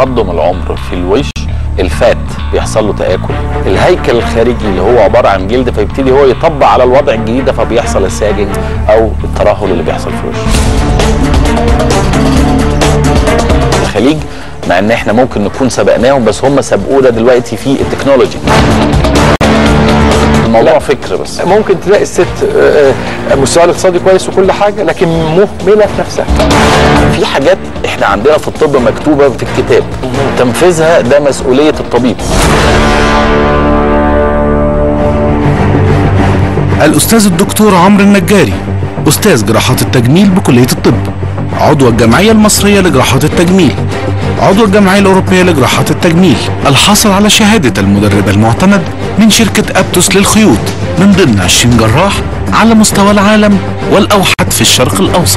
تقدم العمر في الوش الفات بيحصل له تآكل الهيكل الخارجي اللي هو عبارة عن جلد فيبتدي هو يطبق على الوضع الجديد ده فبيحصل الساجنج أو الترهل اللي بيحصل في الوش الخليج مع ان احنا ممكن نكون سبقناهم بس هم سبقونا دلوقتي في التكنولوجي الموضوع فكر بس ممكن تلاقي الست آه، آه، مستواها الاقتصادي كويس وكل حاجه لكن مهمله في نفسها في حاجات احنا عندنا في الطب مكتوبه في الكتاب تنفيذها ده مسؤوليه الطبيب الأستاذ الدكتور عمرو النجاري أستاذ جراحات التجميل بكلية الطب عضو الجمعية المصرية لجراحات التجميل عضو الجمعية الأوروبية لجراحات التجميل الحاصل على شهادة المدرب المعتمد من شركة أبتوس للخيوط من ضمن 20 جراح على مستوى العالم والأوحد في الشرق الأوسط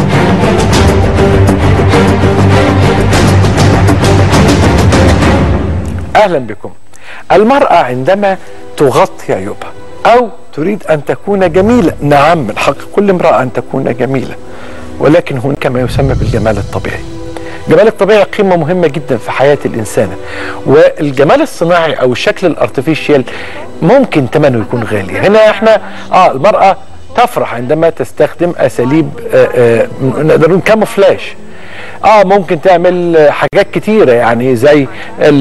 اهلا بكم المراه عندما تغطي عيوبها او تريد ان تكون جميله نعم من حق كل امراه ان تكون جميله ولكن هناك ما يسمى بالجمال الطبيعي الجمال الطبيعي قيمة مهمة جدا في حياة الإنسانة والجمال الصناعي أو الشكل الارتفيشيال ممكن ثمنه يكون غالي هنا احنا اه المرأة تفرح عندما تستخدم أساليب آه آه نقدر نقول كاموفلاج اه ممكن تعمل آه، حاجات كتيرة يعني زي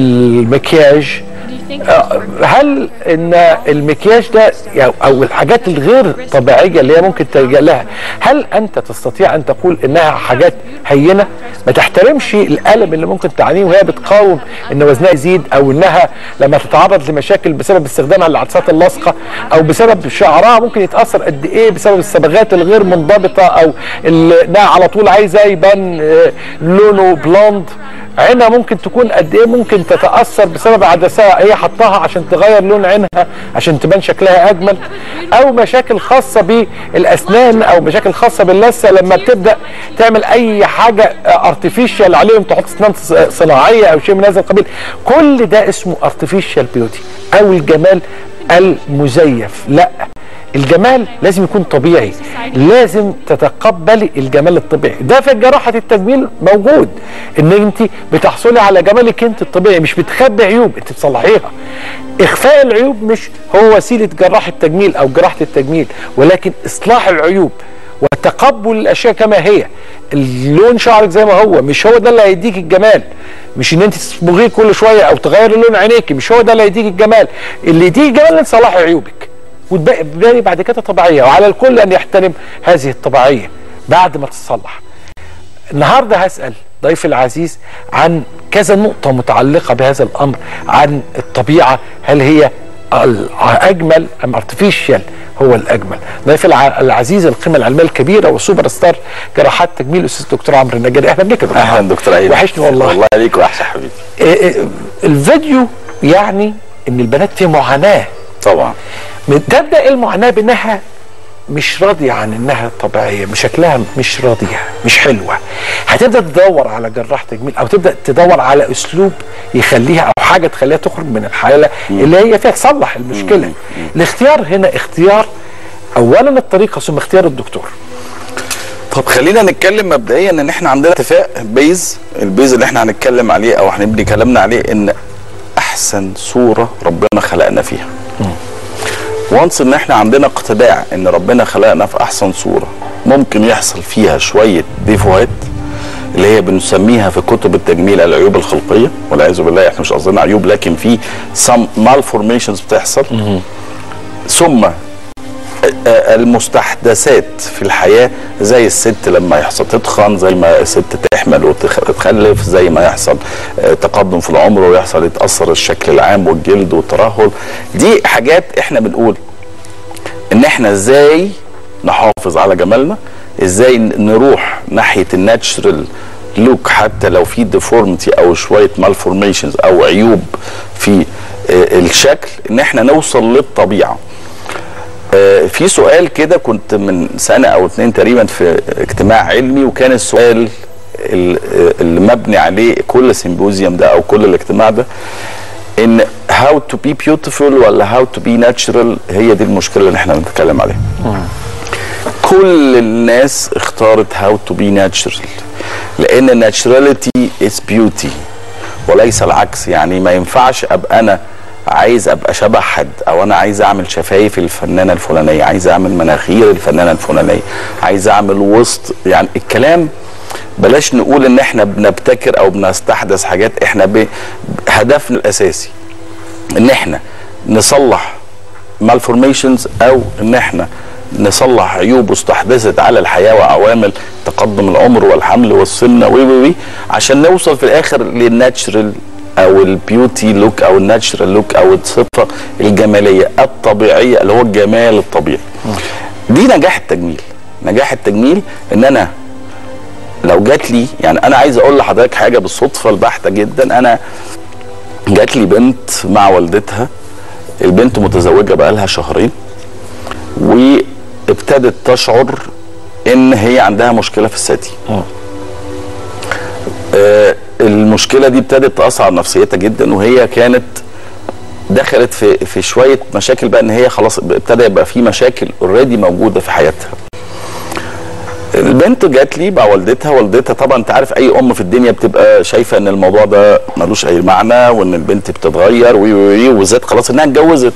المكياج آه، هل ان المكياج ده يعني- او الحاجات الغير طبيعيه اللي هي ممكن تلجا لها هل انت تستطيع ان تقول انها حاجات هينه ما تحترمش الالم اللي ممكن تعانيه وهي بتقاوم ان وزنها يزيد او انها لما تتعرض لمشاكل بسبب استخدامها للعدسات اللاصقه او بسبب شعرها ممكن يتاثر قد ايه بسبب الصبغات الغير منضبطه او ال- انها على طول عايزه يبان آه، لونه بلوند عينها ممكن تكون قد ايه ممكن تتاثر بسبب عدسها هي حطاها عشان تغير لون عينها عشان تبان شكلها اجمل او مشاكل خاصه بالاسنان او مشاكل خاصه باللثه لما بتبدا تعمل اي حاجه ارتفيشال عليهم تحط اسنان ص- صناعيه او شيء من هذا القبيل كل ده اسمه ارتفيشال بيوتي او الجمال المزيف لا الجمال لازم يكون طبيعي لازم تتقبلي الجمال الطبيعي ده في جراحة التجميل موجود ان انت بتحصلي على جمالك انت الطبيعي مش بتخبي عيوب انت بتصلحيها اخفاء العيوب مش هو وسيلة جراح التجميل او جراحة التجميل ولكن اصلاح العيوب وتقبل الاشياء كما هي اللون شعرك زي ما هو مش هو ده اللي هيديك الجمال مش ان انت تصبغيه كل شويه او تغيري لون عينيكي مش هو ده اللي هيديك الجمال اللي يديك الجمال ان تصلحي عيوبك وتبقى تباني بعد كده طبيعيه وعلى الكل ان يحترم هذه الطبيعيه بعد ما تتصلح النهارده هسال ضيفي العزيز عن كذا نقطة متعلقة بهذا الأمر عن الطبيعة هل هي الأجمل أم ارتفيشال هو الأجمل ضيفي الع- العزيز القيمة العلمية الكبيرة وسوبر ستار جراحات تجميل الأستاذ دكتور عمرو النجاري أهلا بك يا دكتور اهلا دكتور عيد وحشني والله والله عليك وحشه حبيبي إيه إيه الفيديو يعني ان البنات في معاناه طبعا تبدا المعاناه بانها مش راضيه عن انها طبيعيه مش شكلها مش راضيه مش حلوه هتبدا تدور على جراح تجميل او تبدا تدور على اسلوب يخليها او حاجه تخليها تخرج من الحاله اللي هي فيها تصلح المشكله الاختيار هنا اختيار اولا الطريقه ثم اختيار الدكتور طب خلينا نتكلم مبدئيا ان احنا عندنا اتفاق بيز البيز اللي احنا هنتكلم عليه او هنبني كلامنا عليه ان احسن صوره ربنا خلقنا فيها وانس ان احنا عندنا اقتناع ان ربنا خلقنا في احسن صوره ممكن يحصل فيها شويه ديفوهات اللي هي بنسميها في كتب التجميل العيوب الخلقيه والعياذ بالله احنا مش قصدنا عيوب لكن في some malformations بتحصل ثم المستحدثات في الحياة زي الست لما يحصل تتخن زي ما الست تحمل وتخلف زي ما يحصل آه، تقدم في العمر ويحصل يتأثر الشكل العام والجلد والترهل دي حاجات احنا بنقول ان احنا ازاي نحافظ على جمالنا ازاي ن- نروح ناحية الناتشرال لوك حتى لو في ديفورمتي او شوية مالفورميشنز او عيوب في آه، الشكل ان احنا نوصل للطبيعه آه، في سؤال كده كنت من سنة أو اتنين تقريبا في اجتماع علمي وكان السؤال ال- اللي مبني عليه كل سيمبوزيوم ده أو كل الاجتماع ده إن how to be beautiful ولا how to be natural هي دي المشكلة اللي احنا بنتكلم عليها. كل الناس اختارت how to be natural لأن naturality is beauty وليس العكس يعني ما ينفعش ابقى انا عايز ابقى شبه حد او انا عايز اعمل شفايف الفنانه الفلانيه عايز اعمل مناخير الفنانه الفلانيه عايز اعمل وسط يعني الكلام بلاش نقول ان احنا بنبتكر او بنستحدث حاجات احنا ب- هدفنا الاساسي ان احنا نصلح malformations او ان احنا نصلح عيوب استحدثت على الحياه وعوامل تقدم العمر والحمل والسمنه وي وي وي عشان نوصل في الاخر للناتشرال او البيوتي لوك او الناتشرال لوك او الصفه الجماليه الطبيعيه اللي هو الجمال الطبيعي. دي نجاح التجميل. نجاح التجميل ان انا لو جات لي يعني انا عايز اقول لحضرتك حاجه بالصدفه البحته جدا انا جات لي بنت مع والدتها البنت متزوجه بقالها شهرين وابتدت تشعر ان هي عندها مشكله في الثدي آه المشكله دي ابتدت تاثر على نفسيتها جدا وهي كانت دخلت في في شويه مشاكل بقى ان هي خلاص ابتدى يبقى في مشاكل اوريدي موجوده في حياتها البنت جات لي مع والدتها والدتها طبعا انت عارف اي ام في الدنيا بتبقى شايفه ان الموضوع ده ملوش اي معنى وان البنت بتتغير وي وي وي وبالذات خلاص انها اتجوزت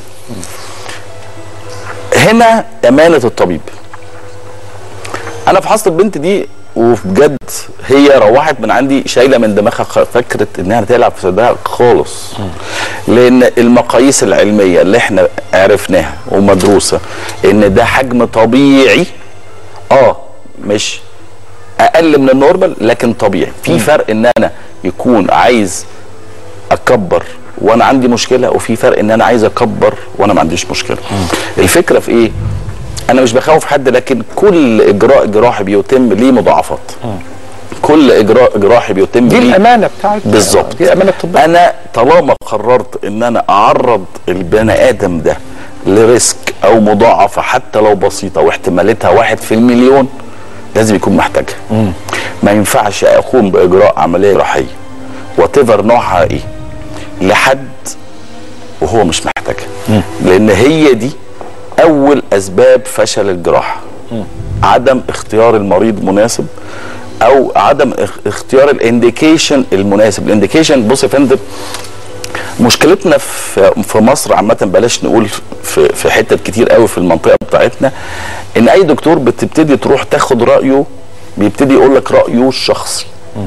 هنا امانه الطبيب انا فحصت البنت دي وبجد هي روحت من عندي شايله من دماغها خ- فكره انها تلعب في صدرها خالص لان المقاييس العلميه اللي احنا عرفناها ومدروسه ان ده حجم طبيعي اه مش اقل من النورمال لكن طبيعي في فرق ان انا يكون عايز اكبر وانا عندي مشكله وفي فرق ان انا عايز اكبر وانا ما عنديش مشكله الفكره في ايه انا مش بخوف حد لكن كل اجراء جراحي بيتم ليه مضاعفات كل اجراء جراحي بيتم دي ليه الامانه بتاعت بالظبط دي الامانه الطبيه انا طالما قررت ان انا اعرض البني ادم ده لريسك او مضاعفه حتى لو بسيطه واحتمالتها واحد في المليون لازم يكون محتاجها ما ينفعش اقوم باجراء عمليه جراحيه وتفر نوعها ايه لحد وهو مش محتاجها لان هي دي اول اسباب فشل الجراحه عدم اختيار المريض مناسب او عدم اخ- اختيار الانديكيشن المناسب الانديكيشن بص يا فندم مشكلتنا في في مصر عامه بلاش نقول في في حتت كتير قوي في المنطقه بتاعتنا ان اي دكتور بتبتدي تروح تاخد رايه بيبتدي يقول لك رايه الشخصي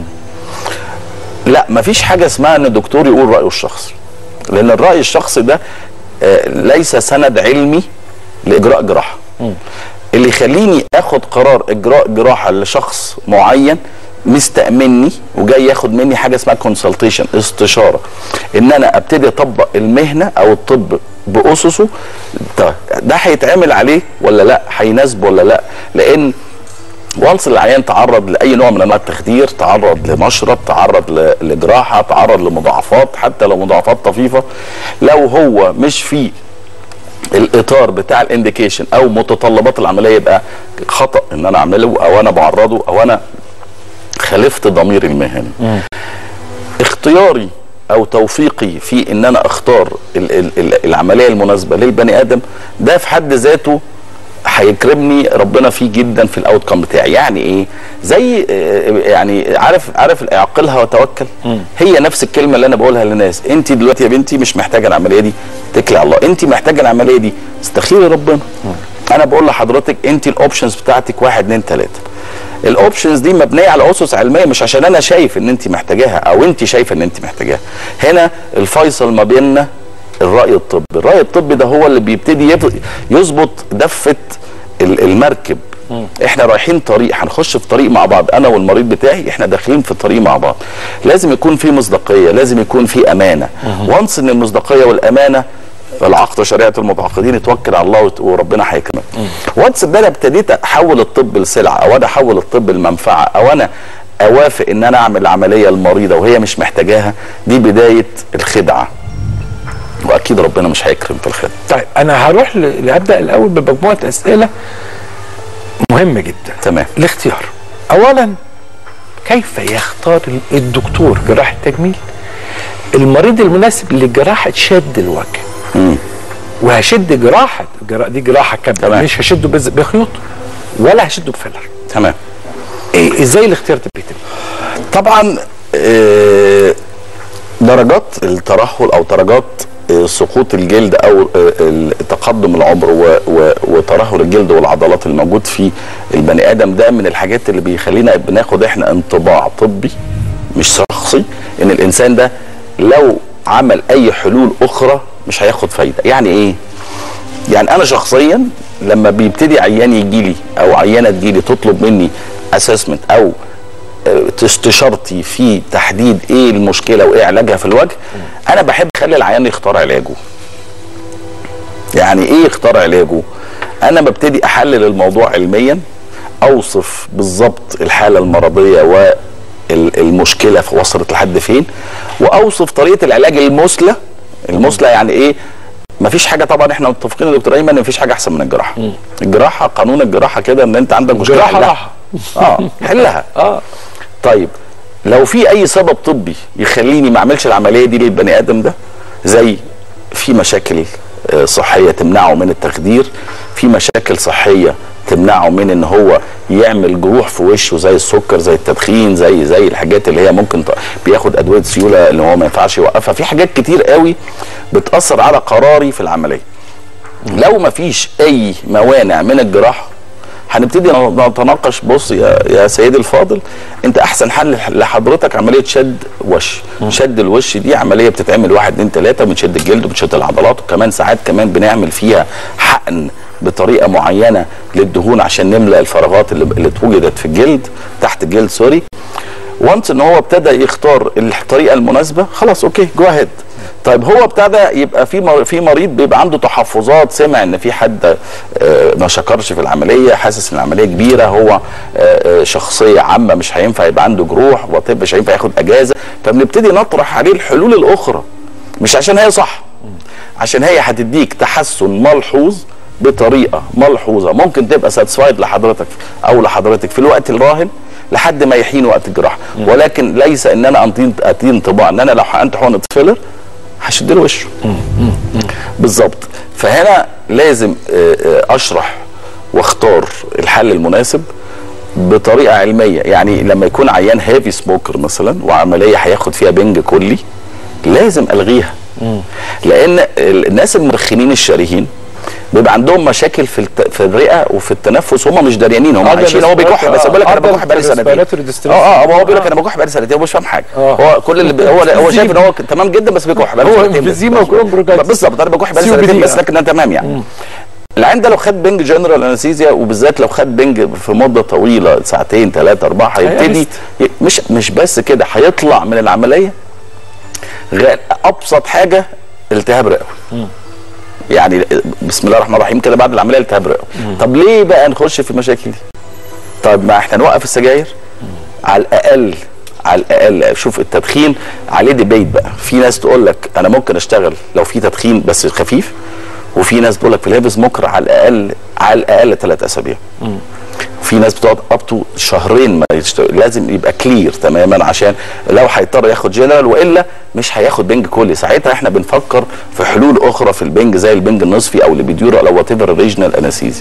لا مفيش حاجه اسمها ان الدكتور يقول رايه الشخصي لان الراي الشخصي ده آه، ليس سند علمي لاجراء جراحه اللي يخليني اخد قرار اجراء جراحه لشخص معين مستأمني وجاي ياخد مني حاجه اسمها كونسلتيشن استشاره ان انا ابتدي اطبق المهنه او الطب باسسه طيب ده هيتعمل عليه ولا لا هيناسبه ولا لا لان وانس العيان تعرض لاي نوع من انواع التخدير تعرض لمشرط تعرض ل- لجراحه تعرض لمضاعفات حتى لو مضاعفات طفيفه لو هو مش في الاطار بتاع الانديكيشن او متطلبات العمليه يبقى خطا ان انا اعمله او انا بعرضه او انا خالفت ضمير المهني اختياري او توفيقي في ان انا اختار ال ال ال العمليه المناسبه للبني ادم ده في حد ذاته هيكرمني ربنا فيه جدا في الاوت كام بتاعي يعني ايه زي آه، يعني عارف عارف اعقلها وتوكل هي نفس الكلمه اللي انا بقولها للناس انت دلوقتي يا بنتي مش محتاجه العمليه دي اتكلي على الله انت محتاجه العمليه دي استخيري ربنا انا بقول لحضرتك انت الاوبشنز بتاعتك واحد اتنين تلاته الاوبشنز دي مبنيه على اسس علميه مش عشان انا شايف ان انت محتاجاها او انت شايفه ان انت محتاجاها هنا الفيصل ما بيننا الراي الطبي الراي الطبي ده هو اللي بيبتدي يب- يظبط دفه ال- المركب احنا رايحين طريق هنخش في طريق مع بعض انا والمريض بتاعي احنا داخلين في طريق مع بعض لازم يكون في مصداقيه لازم يكون في امانه وانس ان المصداقيه والامانه العقد شريعه المتعاقدين اتوكل على الله وت- وربنا هيكرمك وانس ان انا ابتديت احول الطب لسلعه او انا احول الطب لمنفعه او انا اوافق ان انا اعمل عمليه المريضه وهي مش محتاجاها دي بدايه الخدعه واكيد ربنا مش هيكرم في الخدعه طيب انا هروح ل- هبدا الاول بمجموعه اسئله مهمه جدا تمام الاختيار اولا كيف يختار الدكتور جراح التجميل المريض المناسب لجراحه شد الوجه مم. وهشد جراحه جرا- دي جراحه كامله تمام. مش هشده بز- بخيوط ولا هشده بفيلر تمام إيه ازاي الاختيار ده بيتم طبعا آه، درجات الترهل او درجات آه، سقوط الجلد او آه، ال- تقدم العمر و- و- وترهل الجلد والعضلات الموجود في البني ادم ده من الحاجات اللي بيخلينا بناخد احنا انطباع طبي مش شخصي ان الانسان ده لو عمل اي حلول اخرى مش هياخد فايده يعني ايه يعني انا شخصيا لما بيبتدي عيان يجي لي او عيانه تجي لي تطلب مني اسسمنت او آه، استشارتي في تحديد ايه المشكله وايه علاجها في الوجه انا بحب اخلي العيان يختار علاجه يعني ايه يختار علاجه انا ببتدي احلل الموضوع علميا اوصف بالظبط الحاله المرضيه والمشكله وصلت لحد فين واوصف طريقه العلاج المثلى المثلى يعني ايه مفيش حاجه طبعا احنا متفقين يا دكتور ايمن ان مفيش حاجه احسن من الجراحه الجراحه قانون الجراحه كده ان انت عندك مشكله جراحة حلها. راحة. اه حلها اه طيب لو في اي سبب طبي يخليني ما اعملش العمليه دي للبني ادم ده زي في مشاكل آه، صحيه تمنعه من التخدير في مشاكل صحيه تمنعه من ان هو يعمل جروح في وشه زي السكر زي التدخين زي زي الحاجات اللي هي ممكن ت- بياخد ادويه سيوله اللي هو ما ينفعش يوقفها في حاجات كتير قوي بتاثر على قراري في العمليه لو ما فيش اي موانع من الجراحه هنبتدي نتناقش بص يا يا سيدي الفاضل انت احسن حل لحضرتك عمليه شد وش شد الوش دي عمليه بتتعمل واحد اتنين تلاته بنشد الجلد وبنشد العضلات وكمان ساعات كمان بنعمل فيها حقن بطريقه معينه للدهون عشان نملى الفراغات اللي, اللي اتوجدت في الجلد تحت الجلد سوري وانس ان هو ابتدى يختار الطريقه المناسبه خلاص اوكي جو اهيد طيب هو ابتدى يبقى في مر- في مريض بيبقى عنده تحفظات سمع ان في حد آه، ما شكرش في العمليه حاسس ان العمليه كبيره هو آه، آه، شخصيه عامه مش هينفع يبقى عنده جروح وطب مش هينفع ياخد اجازه فبنبتدي نطرح عليه الحلول الاخرى مش عشان هي صح عشان هي هتديك تحسن ملحوظ بطريقه ملحوظه ممكن تبقى ساتسفايد لحضرتك او لحضرتك في الوقت الراهن لحد ما يحين وقت الجراحه ولكن ليس ان انا أنطي- اتي انطباع ان انا لو حقنت حقنه فيلر هشد له وشه بالظبط فهنا لازم آه، آه، اشرح واختار الحل المناسب بطريقه علميه يعني لما يكون عيان هيفي سموكر مثلا وعمليه هياخد فيها بنج كلي لازم الغيها لان ال- الناس المدخنين الشريهين بيبقى عندهم مشاكل في الت... في الرئه وفي التنفس هم مش دريانين هم آه، ده عايشين هو بيكح بس respiratory- بيقول لك انا آه، ده بكح بقالي سنتين respiratory distress. اه اه هو بيقول لك آه. انا بكح بقالي سنتين هو مش فاهم حاجه آه. هو كل اللي بي... هو هو شايف ان هو ك- تمام جدا بس بيكح بقاله هو سنتين بس. emphysema وكلهم bronchitis. بالظبط انا بكح بقالي COPD سنتين بس يعني. لكن انا تمام يعني العين ده لو خد بنج جنرال انستيزيا وبالذات لو خد بنج في مده طويله ساعتين ثلاثه اربعه هيبتدي ي- مش مش بس كده هيطلع من العمليه غير ابسط حاجه التهاب رئوي يعني بسم الله الرحمن الرحيم كده بعد العمليه التهاب رئوي طب ليه بقى نخش في المشاكل دي طب ما احنا نوقف السجاير على الاقل على الاقل شوف التدخين عليه ديبيت بقى في ناس تقول لك انا ممكن اشتغل لو في تدخين بس خفيف وفي ناس بتقول لك في الهيفز مكر على الاقل على الاقل ثلاث اسابيع في ناس بتقعد اب تو شهرين ما يشتغل لازم يبقى كلير تماما عشان لو هيضطر ياخد جنرال والا مش هياخد بنج كلي ساعتها احنا بنفكر في حلول اخرى في البنج زي البنج النصفي او البيديورا او وات ايفر ريجنال انستيزي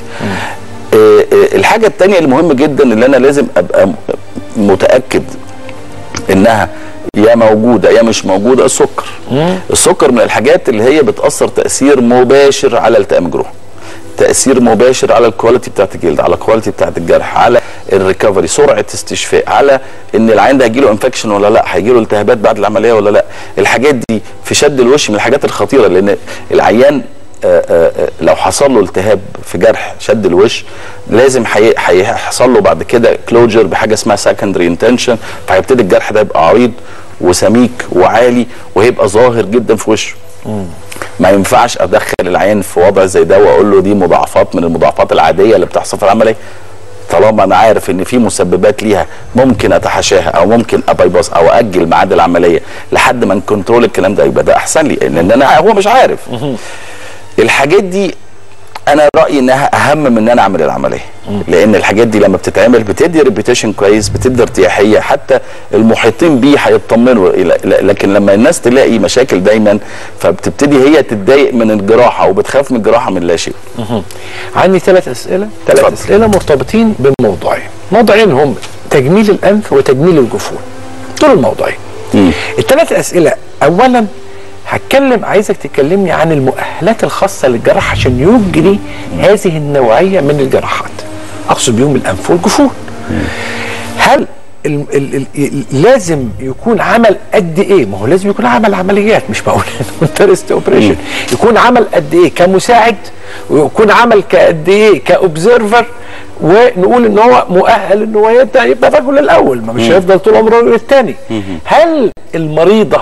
الحاجه الثانيه المهم جدا اللي انا لازم ابقى م- متاكد انها يا موجوده يا مش موجوده السكر السكر من الحاجات اللي هي بتاثر تاثير مباشر على التئام الجروح تاثير مباشر على الكواليتي بتاعت الجلد على الكواليتي بتاعت الجرح على الريكفري سرعه استشفاء على ان العين ده هيجيله انفكشن ولا لا هيجيله التهابات بعد العمليه ولا لا الحاجات دي في شد الوش من الحاجات الخطيره لان العيان آه، آه، آه، لو حصل له التهاب في جرح شد الوش لازم هي- هيحصل له بعد كده كلوجر بحاجه اسمها سكندري انتنشن فهيبتدي الجرح ده يبقى عريض وسميك وعالي وهيبقى ظاهر جدا في وشه ما ينفعش ادخل العين في وضع زي ده واقول له دي مضاعفات من المضاعفات العاديه اللي بتحصل في العمليه طالما انا عارف ان في مسببات ليها ممكن اتحاشاها او ممكن ابايباص او اجل ميعاد العمليه لحد ما نكنترول الكلام ده يبقى ده احسن لي لان انا هو مش عارف الحاجات دي انا رايي انها اهم من ان انا اعمل العمليه لان الحاجات دي لما بتتعمل بتدي ريبيتيشن كويس بتدي ارتياحيه حتى المحيطين بيه هيطمنوا إلى- ل- لكن لما الناس تلاقي مشاكل دايما فبتبتدي هي تتضايق من الجراحه وبتخاف من الجراحه من لا شيء عندي ثلاث اسئله ثلاث اتفضل. اسئله مرتبطين بموضوعين موضوعين هم تجميل الانف وتجميل الجفون دول الموضوعين الثلاث اسئله اولا هتكلم عايزك تكلمني عن المؤهلات الخاصه للجراح عشان يجري هذه النوعيه من الجراحات اقصد بيهم الانف والجفون هل ال ال ال لازم يكون عمل قد ايه؟ ما هو لازم يكون عمل عمليات مش بقول انترست اوبريشن يكون عمل قد ايه كمساعد ويكون عمل قد ايه كاوبزرفر ونقول ان هو مؤهل ان هو يبدا يبقى الرجل الاول ما مش هيفضل طول عمره الرجل الثاني هل المريضه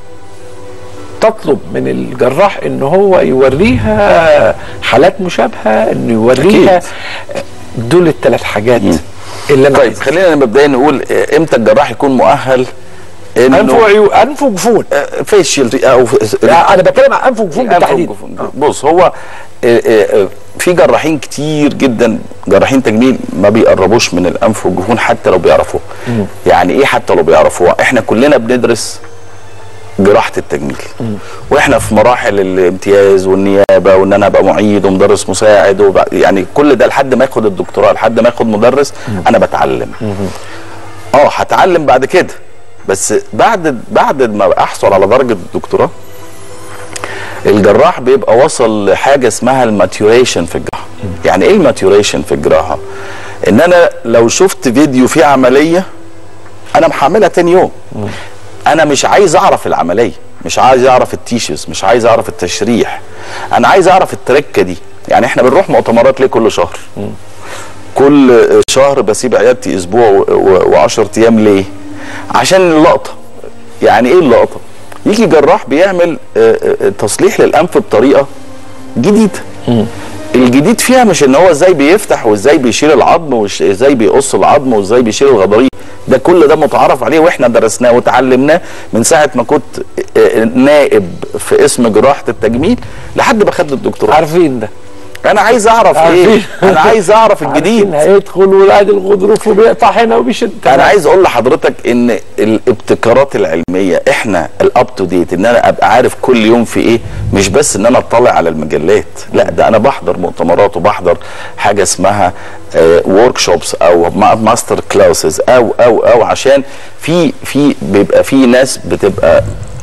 تطلب من الجراح ان هو يوريها حالات مشابهه انه يوريها دول الثلاث حاجات اللي انا طيب عايزها. خلينا مبدئيا نقول آه، امتى الجراح يكون مؤهل انف وعيون انف وجفون فيشيال او لا، انا بتكلم عن انف وجفون بالتحديد بص هو آه، آه، آه، في جراحين كتير جدا جراحين تجميل ما بيقربوش من الانف والجفون حتى لو بيعرفوه يعني ايه حتى لو بيعرفوها احنا كلنا بندرس جراحه التجميل واحنا في مراحل الامتياز والنيابه وان انا ابقى معيد ومدرس مساعد وب... يعني كل ده لحد ما ياخد الدكتوراه لحد ما ياخد مدرس انا بتعلم اه هتعلم بعد كده بس بعد بعد ما احصل على درجه الدكتوراه الجراح بيبقى وصل لحاجه اسمها الماتيوريشن في الجراحه يعني ايه الماتيوريشن في الجراحه ان انا لو شفت فيديو فيه عمليه انا محملها تاني يوم انا مش عايز اعرف العمليه مش عايز اعرف التيشز مش عايز اعرف التشريح انا عايز اعرف التركه دي يعني احنا بنروح مؤتمرات ليه كل شهر كل شهر بسيب عيادتي اسبوع و10 ايام ليه عشان اللقطه يعني ايه اللقطه يجي جراح بيعمل آه، آه، تصليح للانف بطريقه جديده الجديد فيها مش ان هو ازاي بيفتح وازاي بيشيل العظم وازاي بيقص العظم وازاي بيشيل الغضاريف ده كل ده متعارف عليه واحنا درسناه وتعلمناه من ساعه ما كنت آه، نائب في اسم جراحه التجميل لحد ما خدت الدكتوراه عارفين ده انا عايز اعرف ايه عارفين. انا عايز اعرف عارفين الجديد هيدخل ويعد الغضروف وبيقطع هنا وبيشد انا عايز اقول لحضرتك ان الابتكارات العلميه احنا الاب تو ديت ان انا ابقى عارف كل يوم في ايه مش بس ان انا اطلع على المجلات لا ده انا بحضر مؤتمرات وبحضر حاجه اسمها ورك شوبس او ماستر كلاسز او او او عشان في في بيبقى في ناس بتبقى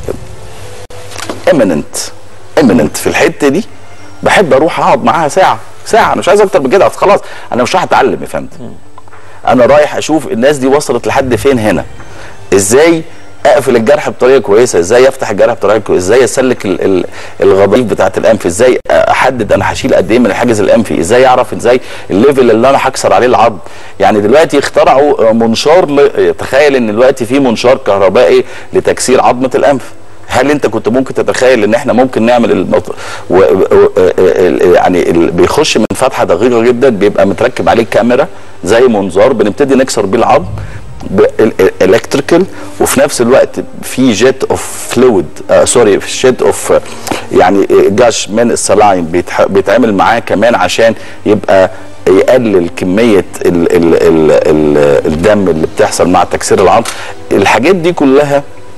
ايمننت ايمننت في الحته دي بحب اروح اقعد معاها ساعه ساعه انا مش عايز اكتر من كده أصل خلاص انا مش رايح اتعلم يا فندم انا رايح اشوف الناس دي وصلت لحد فين هنا ازاي اقفل الجرح بطريقه كويسه ازاي افتح الجرح بطريقه كويسه ازاي اسلك ال- ال- الغضاريف بتاعه الانف ازاي احدد انا هشيل قد ايه من الحاجز الانفي ازاي اعرف ازاي الليفل اللي انا هكسر عليه العظم يعني دلوقتي اخترعوا منشار ل... تخيل ان دلوقتي في منشار كهربائي لتكسير عظمه الانف هل انت كنت ممكن تتخيل ان احنا ممكن نعمل المط... و... و... ال- يعني ال... بيخش من فتحه دقيقه جدا بيبقى متركب عليه كاميرا زي منظار بنبتدي نكسر بيه العظم الكتريكال وفي نفس الوقت في جيت اوف فلويد سوري جيت اوف يعني جاش من السلاين بيتح... بيتعمل معاه كمان عشان يبقى يقلل كميه ال ال ال ال الدم اللي بتحصل مع تكسير العظم الحاجات دي كلها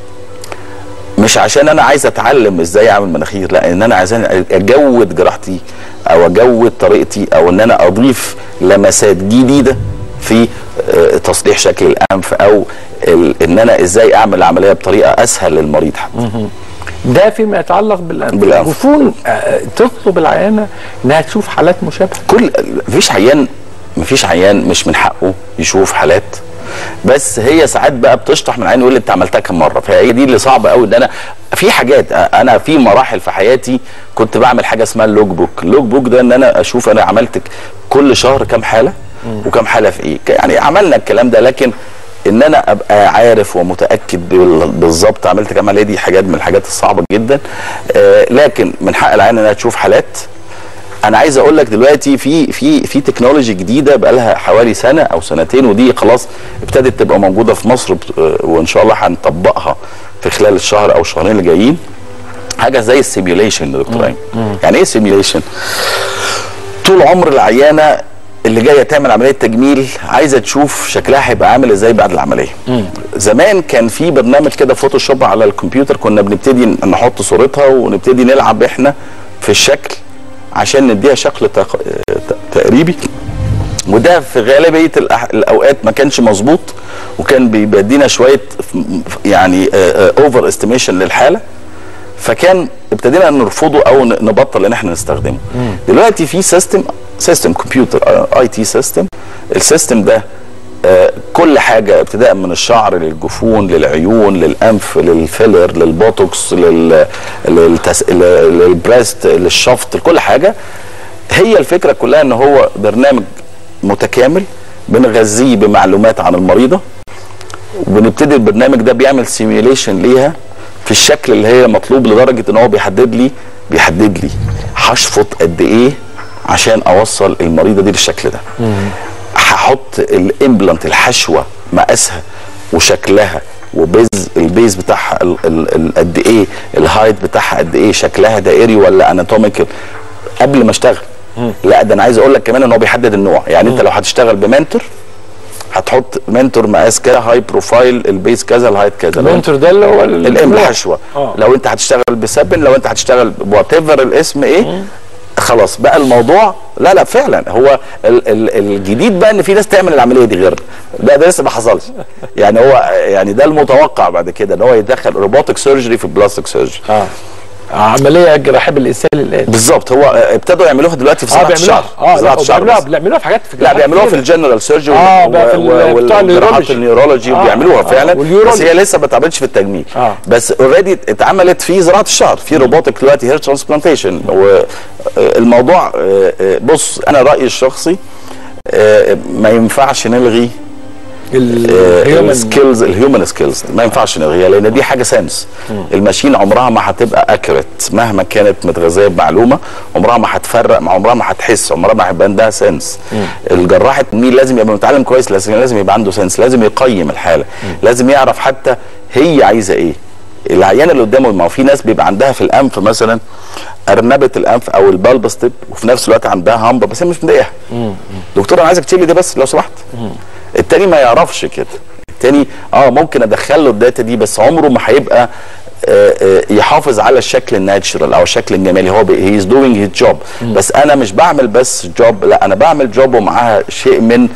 مش عشان انا عايز اتعلم ازاي اعمل مناخير لا ان انا عايز اجود جراحتي او اجود طريقتي او ان انا اضيف لمسات جديده في آه، تصليح شكل الانف او ال- ان انا ازاي اعمل العمليه بطريقه اسهل للمريض حتى ده فيما يتعلق بالانف بالأنف. الجفون آه، تطلب العيانه انها تشوف حالات مشابهه كل مفيش عيان مفيش عيان مش من حقه يشوف حالات بس هي ساعات بقى بتشطح من عين يقول لي انت عملتها كم مره فهي دي اللي صعبه قوي ان انا في حاجات انا في مراحل في حياتي كنت بعمل حاجه اسمها اللوج بوك اللوج بوك ده ان انا اشوف انا عملت كل شهر كام حاله وكم حاله في ايه يعني عملنا الكلام ده لكن ان انا ابقى عارف ومتاكد بال- بالظبط عملت كام عمليه دي حاجات من الحاجات الصعبه جدا آه لكن من حق العين انها تشوف حالات انا عايز اقول لك دلوقتي في في في تكنولوجي جديده بقى لها حوالي سنه او سنتين ودي خلاص ابتدت تبقى موجوده في مصر بت- آه، وان شاء الله هنطبقها في خلال الشهر او الشهرين اللي جايين حاجه زي السيميوليشن يا دكتور ايمن يعني ايه سيميوليشن طول عمر العيانه اللي جايه تعمل عمليه تجميل عايزه تشوف شكلها هيبقى عامل ازاي بعد العمليه زمان كان في برنامج كده فوتوشوب على الكمبيوتر كنا بنبتدي نحط صورتها ونبتدي نلعب احنا في الشكل عشان نديها شكل تق- ت- تقريبي وده في غالبيه الأح- الاوقات ما كانش مظبوط وكان بيدينا شويه يعني اوفر استيميشن للحاله فكان ابتدينا نرفضه او ن- نبطل ان احنا نستخدمه دلوقتي في سيستم سيستم كمبيوتر اي تي سيستم السيستم ده آه، كل حاجه ابتداء من الشعر للجفون للعيون للانف للفيلر للبوتوكس لل للتس... لل- للبريست للشفط لكل حاجه هي الفكره كلها ان هو برنامج متكامل بنغذيه بمعلومات عن المريضه وبنبتدي البرنامج ده بيعمل سيميوليشن ليها في الشكل اللي هي مطلوب لدرجه ان هو بيحدد لي بيحدد لي هشفط قد ايه عشان اوصل المريضه دي للشكل ده هحط الامبلانت الحشوه مقاسها وشكلها وبيز البيز بتاعها ال- ال- ال- قد ايه الهايت بتاعها قد ايه شكلها دائري ولا اناتوميكال قبل ما اشتغل لا ده انا عايز اقول لك كمان ان هو بيحدد النوع يعني انت لو هتشتغل بمنتور هتحط منتور مقاس كده هاي بروفايل البيز كذا الهايت كذا لو انت المنتور ده اللي هو ال- الام الحشوه آه. لو انت هتشتغل بسبن لو انت هتشتغل وات ايفر الاسم ايه خلاص بقى الموضوع لا لا فعلا هو ال ال الجديد بقى ان في ناس تعمل العمليه دي غير ده ده لسه ما حصلش يعني هو يعني ده المتوقع بعد كده ان هو يدخل روبوتك سيرجري في بلاستيك سيرجري اه عمليه جراحيه بالانسان الان بالظبط هو ابتدوا يعملوها دلوقتي في اه زراعه بيعملوها الشعر اه زراعه لا الشعر بيعملوها بس. بيعملوها في حاجات في لا جراحات بيعملوها في كتيرة. الجنرال سيرجري آه، بقى في ال- بتوع النيورولوجي. النيورولوجي آه، وبيعملوها آه، فعلا واليورولوجي. بس هي لسه ما اتعملتش في التجميل آه. بس اوريدي اتعملت في زراعه الشعر في روبوتك دلوقتي هير ترانسبلانتيشن والموضوع بص انا رايي الشخصي آه، ما ينفعش نلغي الهيومن السكيلز الهيومن سكيلز ما ينفعش نلغيها لان دي حاجه سنس الماشين عمرها ما هتبقى اكيوريت مهما كانت متغذيه بمعلومه عمرها ما هتفرق مع عمرها ما هتحس عمرها ما هيبقى عندها سنس الجراح التجميل لازم يبقى متعلم كويس لازم لازم يبقى عنده سنس لازم يقيم الحاله لازم يعرف حتى هي عايزه ايه العيان اللي قدامه ما هو في ناس بيبقى عندها في الانف مثلا ارنبه الانف او البالبس تيب وفي نفس الوقت عندها همبه بس هي مش مضايقها دكتور انا عايزك تشيل لي ده بس لو سمحت التاني ما يعرفش كده التاني اه ممكن ادخل له الداتا دي بس عمره ما هيبقى آه، آه، يحافظ على الشكل الناتشرال او الشكل الجمالي هو هي از دوينج هيز جوب بس انا مش بعمل بس جوب لا انا بعمل جوب ومعاها شيء من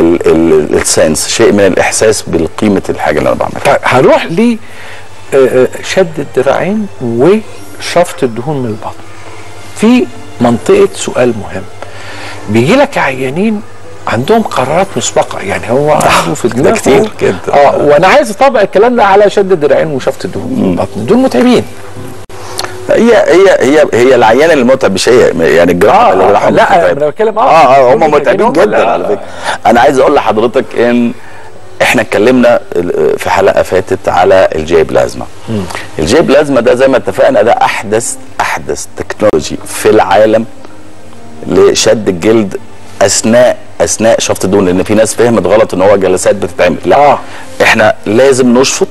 السنس شيء من الاحساس بقيمه الحاجه اللي انا بعملها طيب هنروح ل آه، آه، شد الذراعين وشفط الدهون من البطن في منطقه سؤال مهم بيجي لك عيانين عندهم قرارات مسبقه يعني هو عنده في دماغه كتير جدا. اه وانا عايز اطبق الكلام ده على شد الذراعين وشفط الدهون من البطن دول متعبين هي هي هي هي العيان المتعب مش هي يعني الجراحه آه، اللي جراحة لا، متعبة. أنا بتكلم- آه، اه اه هم دول متعبين هم جدا لا، على لا. فكره انا عايز اقول لحضرتك ان احنا اتكلمنا في حلقه فاتت على الجي بلازما الجي بلازما ده زي ما اتفقنا ده احدث احدث تكنولوجي في العالم لشد الجلد اثناء اثناء شفط الدهون لان في ناس فهمت غلط ان هو جلسات بتتعمل لا آه. احنا لازم نشفط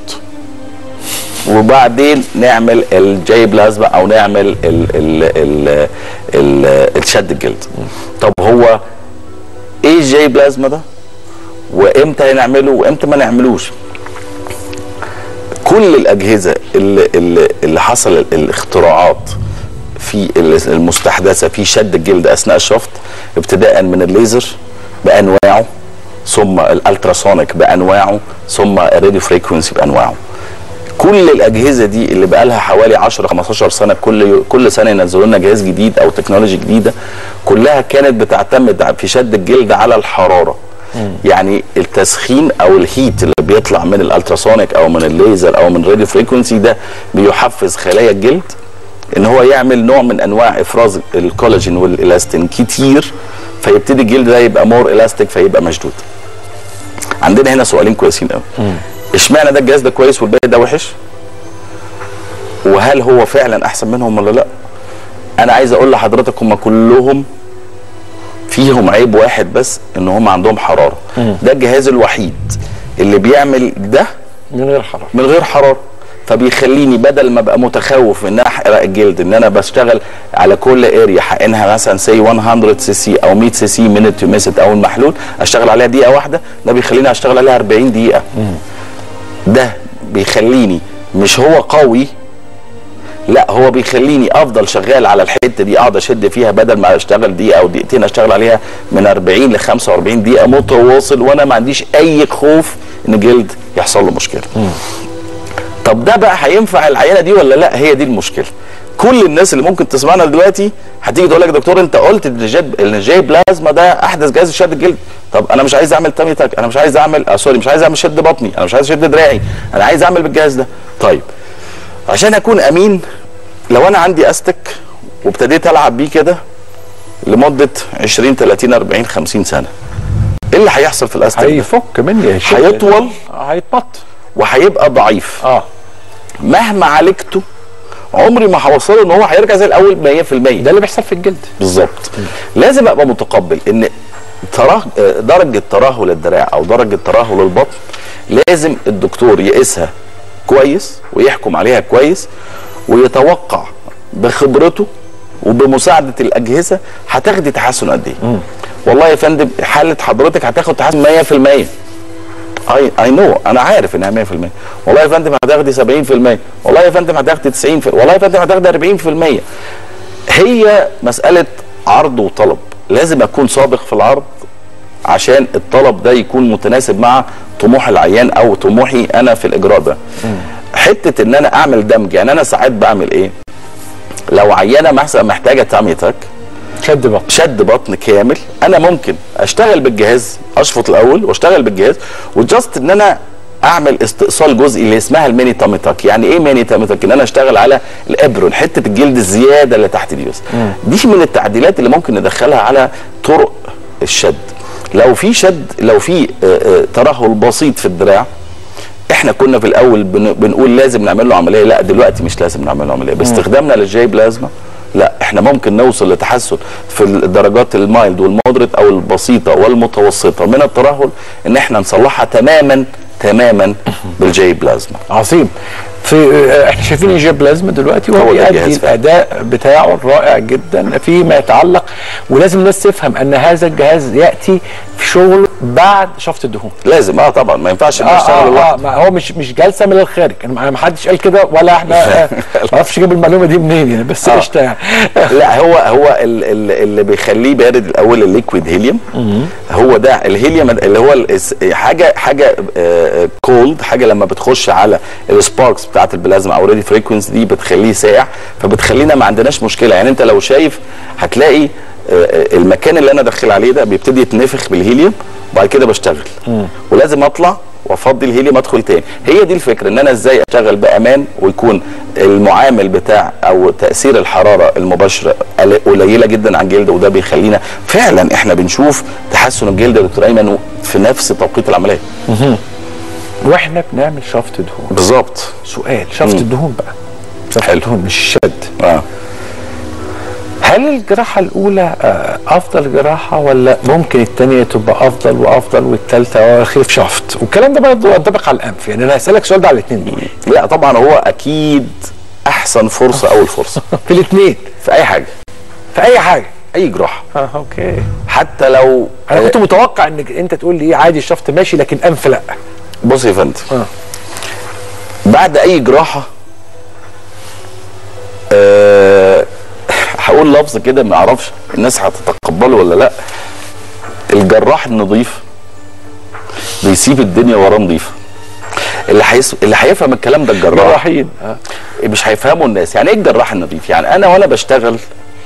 وبعدين نعمل الجي بلازما او نعمل ال ال ال ال الشد الجلد طب هو ايه الجي بلازما ده وامتى نعمله وامتى ما نعملوش كل الاجهزه اللي اللي, اللي حصل الاختراعات في ال- المستحدثه في شد الجلد اثناء الشفط ابتداء من الليزر بانواعه ثم الالتراسونيك بانواعه ثم الراديو فريكونسي بانواعه كل الاجهزه دي اللي بقى لها حوالي 10 15 سنه كل كل سنه ينزلوا لنا جهاز جديد او تكنولوجي جديده كلها كانت بتعتمد في شد الجلد على الحراره يعني التسخين او الهيت اللي بيطلع من الالتراسونيك او من الليزر او من الراديو فريكونسي ده بيحفز خلايا الجلد ان هو يعمل نوع من انواع افراز الكولاجين والالاستين كتير فيبتدي الجلد ده يبقى مور الاستيك فيبقى مشدود عندنا هنا سؤالين كويسين قوي اشمعنى ده الجهاز ده كويس والباقي ده وحش وهل هو فعلا احسن منهم ولا لا انا عايز اقول لحضرتك هم كلهم فيهم عيب واحد بس ان هم عندهم حراره ده الجهاز الوحيد اللي بيعمل ده من غير حراره من غير حراره فبيخليني بدل ما ابقى متخوف ان انا احرق الجلد ان انا بشتغل على كل اريا حقنها مثلا سي 100 سي سي او 100 سي سي مينت تو ميست او المحلول اشتغل عليها دقيقه واحده ده بيخليني اشتغل عليها 40 دقيقه ده بيخليني مش هو قوي لا هو بيخليني افضل شغال على الحته دي اقعد اشد فيها بدل ما اشتغل دقيقه او دقيقتين اشتغل عليها من 40 ل 45 دقيقه متواصل وانا ما عنديش اي خوف ان جلد يحصل له مشكله طب ده بقى هينفع العينه دي ولا لا هي دي المشكله كل الناس اللي ممكن تسمعنا دلوقتي هتيجي تقول لك دكتور انت قلت ان الجي ان الجي بلازما ده احدث جهاز شد الجلد طب انا مش عايز اعمل تامي تاك انا مش عايز اعمل آه سوري مش عايز اعمل شد بطني انا مش عايز اشد دراعي انا عايز اعمل بالجهاز ده طيب عشان اكون امين لو انا عندي استك وابتديت العب بيه كده لمده 20 30 40 50 سنه ايه اللي هيحصل في الاستك ده؟ هيفك مني يا شيخ. هيطول. هيتبط وهيبقى ضعيف اه مهما عالجته عمري ما هوصله ان هو هيرجع زي الاول 100% ده اللي بيحصل في الجلد بالظبط لازم ابقى متقبل ان تراه درجه ترهل الدراع او درجه ترهل البطن لازم الدكتور يقيسها كويس ويحكم عليها كويس ويتوقع بخبرته وبمساعده الاجهزه هتاخدي تحسن قد ايه والله يا فندم حاله حضرتك هتاخد تحسن 100% اي اي نو انا عارف انها 100% والله يا فندم هتاخدي 70% والله يا فندم هتاخدي 90% والله يا فندم هتاخدي 40% هي مساله عرض وطلب لازم اكون صادق في العرض عشان الطلب ده يكون متناسب مع طموح العيان او طموحي انا في الاجراء ده حته ان انا اعمل دمج يعني انا ساعات بعمل ايه لو عيانه مثلا محتاجه تامي تاك شد بطن شد بطن كامل انا ممكن اشتغل بالجهاز اشفط الاول واشتغل بالجهاز وجاست ان انا اعمل استئصال جزئي اللي اسمها الميني تاميتاك يعني ايه ميني تاميتاك ان انا اشتغل على الابرون حته الجلد الزياده اللي تحت دي بس دي من التعديلات اللي ممكن ندخلها على طرق الشد لو في شد لو في آه، آه، ترهل بسيط في الدراع احنا كنا في الاول بن- بنقول لازم نعمل له عمليه لا دلوقتي مش لازم نعمل له عمليه باستخدامنا للجي بلازما لا احنا ممكن نوصل لتحسن في الدرجات المايلد والمودريت او البسيطه والمتوسطه من الترهل ان احنا نصلحها تماما تماما بالجي بلازما عظيم في آه، احنا شايفين الجي بلازما دلوقتي وهو هو ده بيأدي الجهاز فعلا. الاداء بتاعه الرائع جدا فيما يتعلق ولازم الناس تفهم ان هذا الجهاز ياتي في شغله بعد شفط الدهون لازم اه طبعا ما ينفعش اه نشتغل اه, آه لوحده ما هو مش مش جلسه من الخارج أنا ما حدش قال كده ولا احنا آه، ما اعرفش جاب المعلومه دي منين يعني بس آه. قشطه يعني لا هو هو ال- ال- اللي بيخليه بارد الاول الليكويد هيليوم هو ده الهيليوم اللي هو الس- حاجه حاجه كولد حاجه لما بتخش على السباركس بتاعت البلازما او ريدي فريكونسي دي بتخليه ساقع فبتخلينا ما عندناش مشكله يعني انت لو شايف هتلاقي آه، آه، المكان اللي انا داخل عليه ده بيبتدي يتنفخ بالهيليوم وبعد كده بشتغل ولازم اطلع وافضي الهيليوم ادخل تاني هي دي الفكره ان انا ازاي اشتغل بامان ويكون المعامل بتاع او تاثير الحراره المباشره قل- قليله جدا عن الجلد وده بيخلينا فعلا احنا بنشوف تحسن الجلد يا دكتور ايمن في نفس توقيت العمليه واحنا بنعمل شفط دهون بالظبط سؤال شفط الدهون بقى شفط حلو. الدهون مش الشد اه هل الجراحة الأولى آه، أفضل جراحة ولا ممكن الثانية تبقى أفضل وأفضل والثالثة خيف شفط والكلام ده برضه ينطبق على الأنف يعني أنا هسألك سؤال ده على الاثنين دول لا طبعا هو اكيد احسن فرصه اول فرصه في الاثنين في اي حاجه في أي حاجة اي جراحه اه أوكي حتى لو أنا كنت متوقع إنك أنت تقول لي إيه عادي الشفط ماشي لكن أنف لا بص يا فندم آه. بعد اي جراحه أه هقول لفظ كده ما اعرفش الناس هتتقبله ولا لا الجراح النظيف بيسيب الدنيا وراه نظيفه اللي حيس... اللي هيفهم الكلام ده الجراح جراحين آه. مش هيفهمه الناس يعني ايه الجراح النظيف يعني انا وانا بشتغل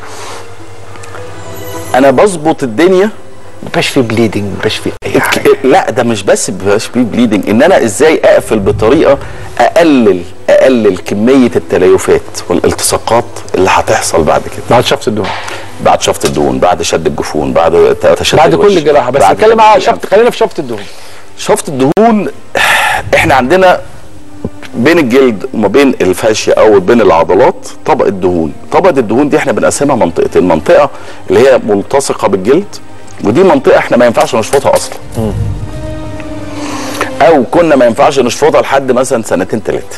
انا بظبط الدنيا مبقاش في بليدنج مبقاش في أي حاجة ك- لا ده مش بس مبقاش فيه بليدنج ان انا ازاي اقفل بطريقه اقلل اقلل كميه التليفات والالتصاقات اللي هتحصل بعد كده بعد شفط الدهون بعد شفط الدهون بعد شد الجفون بعد ت- تشدد بعد الوش، كل جراحة بس بعد نتكلم شد على الأنف. شفط خلينا في شفط الدهون شفط الدهون احنا عندنا بين الجلد وما بين الفاشيه او بين العضلات طبقه دهون طبقه الدهون دي احنا بنقسمها منطقتين منطقه اللي هي ملتصقه بالجلد ودي منطقه احنا ما ينفعش نشفطها اصلا او كنا ما ينفعش نشفطها لحد مثلا سنتين ثلاثه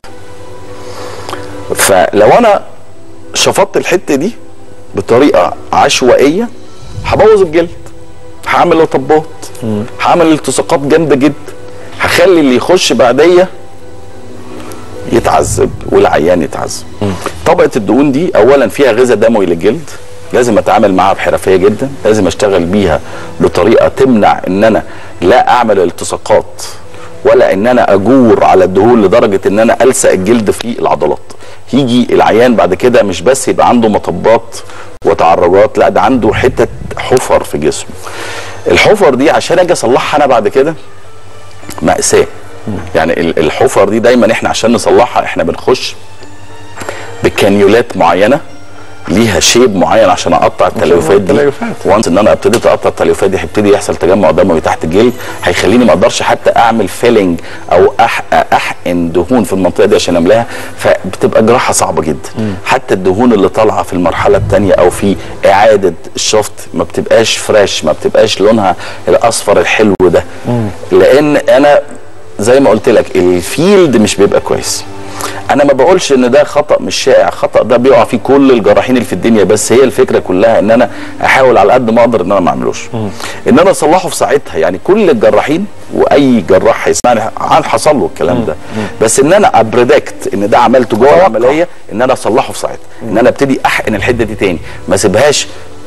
فلو انا شفطت الحته دي بطريقه عشوائيه هبوظ الجلد هعمل رطبات هعمل التصاقات جامده جدا هخلي اللي يخش بعديا يتعذب والعيان يتعذب طبقه الدهون دي اولا فيها غذاء دموي للجلد لازم اتعامل معاها بحرفيه جدا لازم اشتغل بيها بطريقه تمنع ان انا لا اعمل التصاقات ولا ان انا اجور على الدهون لدرجه ان انا الصق الجلد في العضلات يجي العيان بعد كده مش بس يبقى عنده مطبات وتعرجات لا ده عنده حتت حفر في جسمه الحفر دي عشان اجي اصلحها انا بعد كده مأساة يعني ال- الحفر دي دايما احنا عشان نصلحها احنا بنخش بكانيولات معينه ليها شيب معين عشان اقطع التليفات دي التليفات. وانس ان انا ابتديت اقطع التليفات دي هيبتدي يحصل تجمع دموي تحت الجلد هيخليني ما اقدرش حتى اعمل فيلنج او أح احقن دهون في المنطقه دي عشان املاها فبتبقى جراحه صعبه جدا حتى الدهون اللي طالعه في المرحله الثانيه او في اعاده الشفط ما بتبقاش فريش ما بتبقاش لونها الاصفر الحلو ده لان انا زي ما قلت لك الفيلد مش بيبقى كويس انا ما بقولش ان ده خطا مش شائع خطا ده بيقع فيه كل الجراحين اللي في الدنيا بس هي الفكره كلها ان انا احاول على قد ما اقدر ان انا ما اعملوش ان انا اصلحه في ساعتها يعني كل الجراحين واي جراح هيسمعني عن حصل له الكلام ده بس ان انا ابريدكت ان ده عملته جوه العمليه ان انا اصلحه في ساعتها ان انا ابتدي احقن الحته دي تاني ما سيبهاش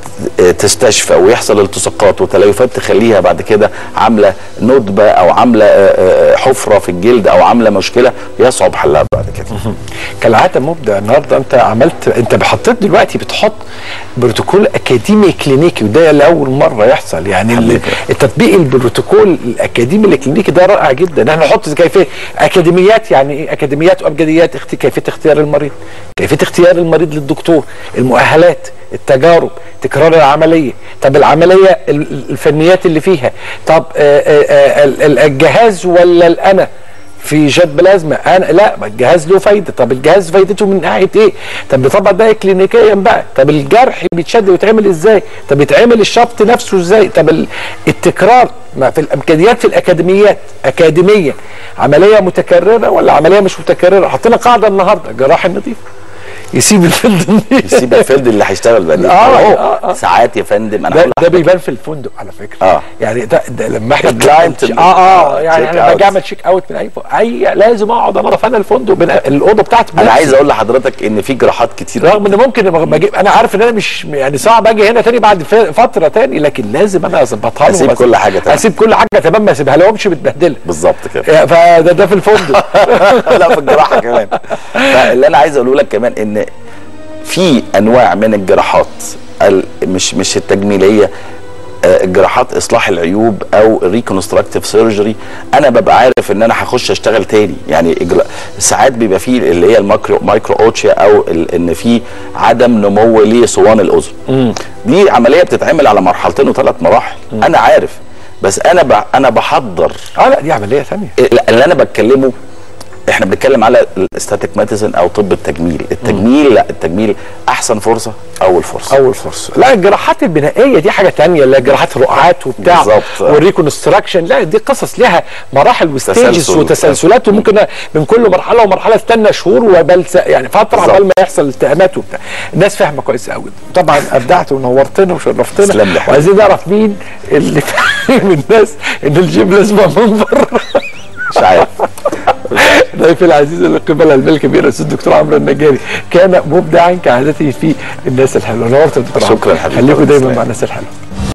تستشفى ويحصل التصاقات وتليفات تخليها بعد كده عامله ندبه او عامله آه، آه، حفره في الجلد او عامله مشكله يصعب حلها بعد كده كالعاده مبدع النهارده انت عملت انت حطيت دلوقتي بتحط بروتوكول اكاديمي كلينيكي وده لاول مره يحصل يعني ال- حبيبي. التطبيق البروتوكول الاكاديمي الكلينيكي ده رائع جدا احنا نحط كيفيه اكاديميات يعني ايه اكاديميات وابجديات اخت- كيفيه اختيار المريض كيفيه اختيار المريض للدكتور المؤهلات التجارب تكرار العمليه طب العمليه ال- الفنيات اللي فيها طب آه، آه، آه، ال- ال- الجهاز ولا الانا في جت بلازما انا لا ما الجهاز له فايده طب الجهاز فايدته من ناحيه ايه طب نطبق ده كلينيكيا بقى طب الجرح بيتشد ويتعمل ازاي طب يتعمل الشفط نفسه ازاي طب ال- التكرار ما في الامكانيات في الاكاديميات اكاديميه عمليه متكرره ولا عمليه مش متكرره حطينا قاعده النهارده جراح النظيف يسيب الفيلد النظيف. يسيب الفيلد اللي هيشتغل بعدين آه، أهو، آه، آه. ساعات يا فندم انا ده, هقول ده بيبان في الفندق على فكره آه. يعني ده, ده لما احنا الكلاينت بنعمل- اه اه check يعني انا out. باجي اعمل تشيك اوت من اي اي لازم اقعد انظف انا الفندق من الاوضه بتاعتي انا بنفسي. عايز اقول لحضرتك ان في جراحات كتير رغم ان ممكن لما بجيب انا عارف ان انا مش يعني صعب اجي هنا تاني بعد ف- فتره تاني لكن لازم انا اظبطها لهم أسيب وأس- كل حاجة تمام. اسيب كل حاجه تمام ما اسيبها لهمش متبهدله بالظبط كده يعني فده ده في الفندق لا في الجراحه كمان فاللي انا عايز اقوله لك كمان ان في انواع من الجراحات ال- مش مش التجميليه آه، جراحات اصلاح العيوب او ريكونستراكتيف سيرجري انا ببقى عارف ان انا هخش اشتغل تاني يعني إجراء ساعات بيبقى فيه اللي هي المايكرو مايكرو اوتشيا او ال- ان في عدم نمو لصوان الاذن دي عمليه بتتعمل على مرحلتين وثلاث مراحل انا عارف بس انا ب... انا بحضر اه لا دي عمليه ثانيه اللي انا بتكلمه احنا بنتكلم على الاستاتيك ميديسن او طب التجميل التجميل لا التجميل احسن فرصه اول فرصه اول فرصه لا الجراحات البنائيه دي حاجه تانية اللي هي جراحات رقعات وبتاع بالظبط. والريكونستراكشن لا دي قصص لها مراحل وستيجز تسلسل. وتسلسلات وممكن من كل مرحله ومرحله استنى شهور وبل س- يعني فتره بالظبط. عبال ما يحصل التهامات وبتاع الناس فاهمه كويس قوي طبعا ابدعت ونورتنا وشرفتنا تسلم لي حبيبي. وعايزين نعرف مين اللي فاهم الناس ان الجيب لازم من بره مش عارف ضيفي العزيز اللي قبل البال الكبير الاستاذ الدكتور عمرو النجاري كان مبدعا كعادته في الناس الحلوه نورت يا دكتور عمرو. شكراً حبيبي. خليكم دايما تسلم. مع الناس الحلوه